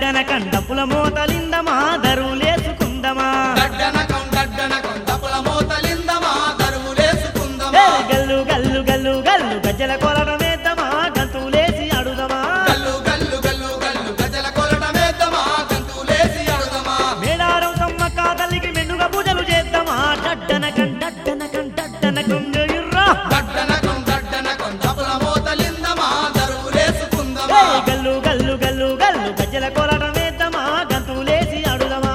డడ్డన కండపుల మోతలిందమా దరువులేసుకుందమా దడ్డనకం దడ్డనకం దపుల మోతలిందమా దరువులేసుకుందమా ఏ గల్లు గల్లు గల్లు గల్లు గజ్జల కొలడమేద్దమా గంతులేసి అడుదమా గల్లు గల్లు గల్లు గల్లు గజల కొలటమేద్దమా గంతులేసి అడుదమా మేడారం సమ్మక్క తల్లికి మెండుగా పూజలు చేద్దామా డడ్డన కండడ్డన కండడ్డన కంగయుర్రా దడ్డనకం దడ్డనకం దపుల మోతలిందమా దరువులేసుకుందమా ఏ గల్లు గల్లు గల్లు గల్లు గజ్జల కొలడమేద్దమా గంతులేసి అడుదమా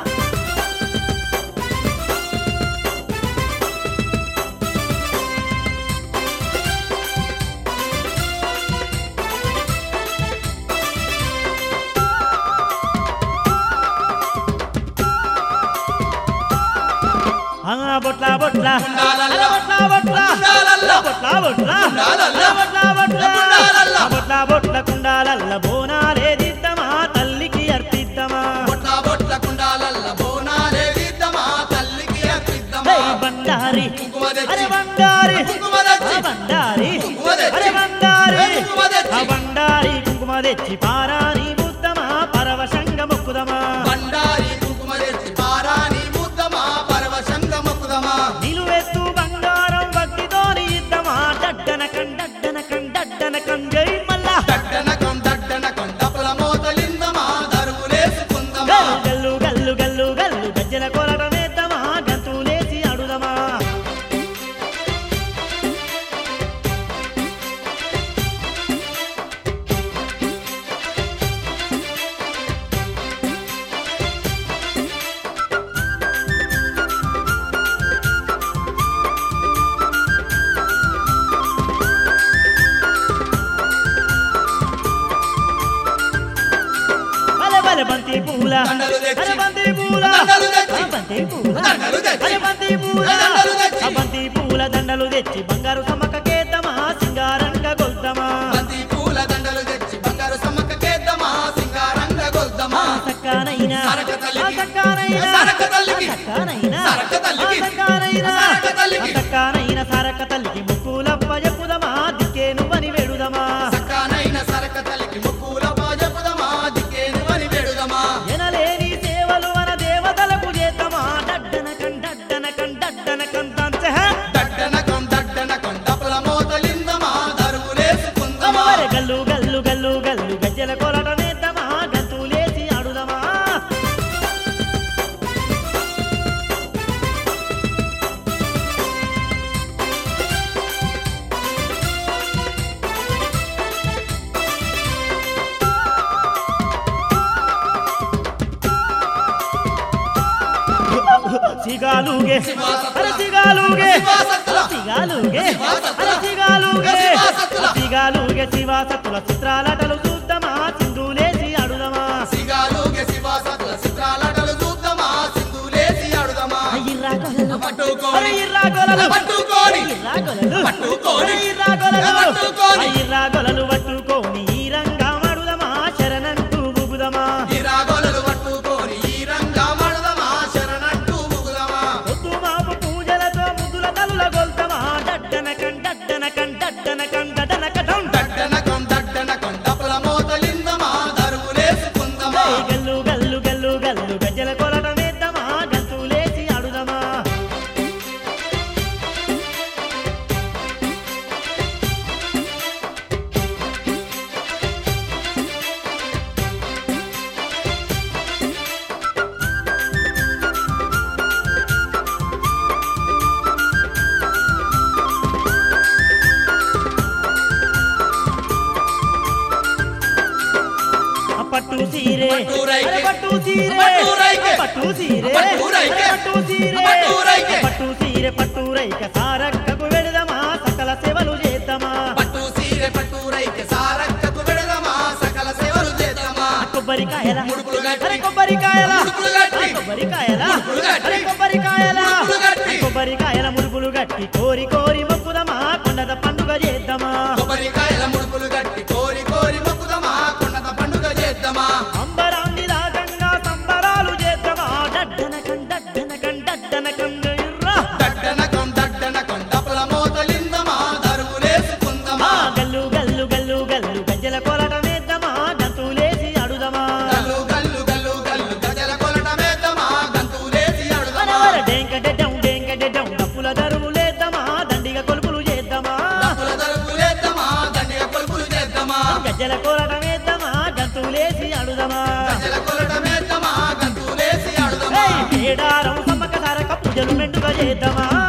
ఆ బొట్ల బొట్ల ఉండాలల్ల. అల బొట్ల బొట్ల ఉండాలల్ల. బొట్ల బొట్ల ఉండాలల్ల. అల బొట్ల బొట్ల ఉండాలల్ల. ఆ బొట్ల బొట్ల కుండాలల్ల బోనాలే దిద్దమా తల్లికి అర్పిద్దమా బొట్ల బొట్ల కుండాలల్ల బోనాలే విద్దమా తల్లికి అర్పిద్దమా ఏయ్ బండారి కుంకుమ తెచ్చి. అరే బండారి కుంకుమ తెచ్చి. ఆ బండారి కుంకుమ తెచ్చి. అరే బండారి ఏయ్ కుంకుమ తెచ్చి. ఆ బండారి కుంకుమ తెచ్చి పారాని బుద్ధమా పరవశంగ మొక్కుదమా బండారి కుంకుమ తెచ్చి పారాని ముద్దమా పరవశంగ మొక్కుదమా నిలువెత్తు బంగారం వడ్డీతోని ఇద్దమా డడ్డన కండడ్డన కండడ్డన కంజై మల్లా దడ్డనకం దడ్డనకం దపుల మోతలిందమా దరువులేసుకుందమా గల్లు గల్లు గల్లు గల్లు గజ్జల కొలటమేద్దమా గంతులేసి అడుదమా అరే బలే బంతి పూల దండలు తెచ్చి. అరే బంతి పూల దండలు తెచ్చి. ఆ బంతి పూల దండలు తెచ్చి. అరే బంతి పూల దండలు తెచ్చి. ఆ బంతి పూల దండలు తెచ్చి బంగారు సమ్మక్క కేద్దమా సింగారంగా గొల్దమా బంతి పూల దండలు తెచ్చి బంగారు సమ్మక్క కేద్దమా సింగారంగ గొల్దమా సక్కానైనా సరక తల్లికి. ఆ సక్కానైనా సరక తల్లికి. ఆ సక్కానైనా సరక తల్లికి. ఆ సక్కానైనా సరక తల్లికి. ఆ సక్కానైనా సరక తల్లికి ముక్కులప్ప చెప్పుదమా దిక్కే నువ్వని వెడుదమా సక్కానైన సరక తల్లికి ముక్కుల పాజపుదమా దిక్కేను అని వేడుదమా ఎనలేని సేవలు మన దేవతలకు చేద్దామా డడ్డన కండడ్డన కండడ్డన కంతంచ దడ్డనకం దడ్డనకం దపుల మోతలిందమా దరువులేసుకుందమా గల్లు గల్లు గల్లు గల్లు గజ్జల కొలటమేద్దామా గంతులేసి ఆడుదమా సిగాలుగే శివాసత్తుల. అరే సిగాలుగే శివాసత్తుల. సిగాలుగే శివాసత్తుల. అరే సిగాలుగే శివాసత్తుల. సిగాలుగే శివాసత్తుల చిత్రాలటలు చూద్దామా సింధులేసి ఆడుదమా సిగాలుగే శివాసతుల చిత్రాలటలు చూద్దామా సింధులేసి ఆడుదమా ఇర్రా గొలలు పట్టుకోని. అరే ఇర్రా గొలలు పట్టుకోని. ఇర్రా గొలలు పట్టుకోని. అరే ఇర్రా గొలలు పట్టుకోని. ఆ ఇర్రా గొలలు పట్టుకోని ఈ రంగా మడుదమా శరణంటూ బుగుదమా ఇరాగోలలు పట్టుకోని ఈ రంగా మడదమా శరణట్టు ముగుదమా పొద్దు మాపు పూజలతో ముద్దుల తల్లుల గొల్తమా డడ్డన కండడ్డన కండడ్డన కండడన కటం దడ్డనకం దడ్డనకం దపుల మోతలిందమా దరువులేసుకుందమా గల్లు గల్లు గల్లు గల్లు గజ్జల కొలటమేద్దామా గంతులేసి ఆడుదమా ఆ పట్టు సీరే పట్టురైకే. అరే పట్టు సీరే పట్టురైకే. ఆ పట్టు సీరే పట్టురైకే. అరే పట్టు సీరే పట్టురైకే. ఆ పట్టు సీరే పట్టు రైక సారక్కకు వెడదమా సకల సేవలు చేద్దామా పట్టు సీరె పట్టు రైకె సారక్కకు పెడదమా సకల సేవలు చేద్దామా కొబ్బరికాయల ముడుపులు గట్టి. అరే కొబ్బరికాయల ముడుపులు గట్టి. ఆ కొబ్బరికాయల ముడుపులు గట్టి. అరే కొబ్బరికాయల ముడుపులు గట్టి. ఆ కొబ్బరికాయల ముడుపులు గట్టి కోరి కోరి మొక్కుదమా కొండద పండుగ చేద్దామా కొబ్బరికాయల ముడుపులు గట్టి కోరి కోరి మొక్కుదమా కొండత పండుగ చేద్దామా అంబరాన్ని రాగంగా సంబరాలు చేద్దామా డడ్డన కండడ్డన కండడ్డన కంగయుర్రా దడ్డనకం దడ్డనకం దపుల మోతలిందమా ఆ దరువులేసుకుందమా గల్లు గల్లు గల్లు గల్లు గజ్జల కొలటమేద్దామా గంతులేసి అడుదమా గల్లు గజ్జల కోరటమేద్దామా గంతులేసి అడుదమా గజల కొలటమేద్దామా గంతులేసి ఆడుదామా ఏయ్, మేడారం సమ్మక సారక పూజలు మెండుగా చేద్దామా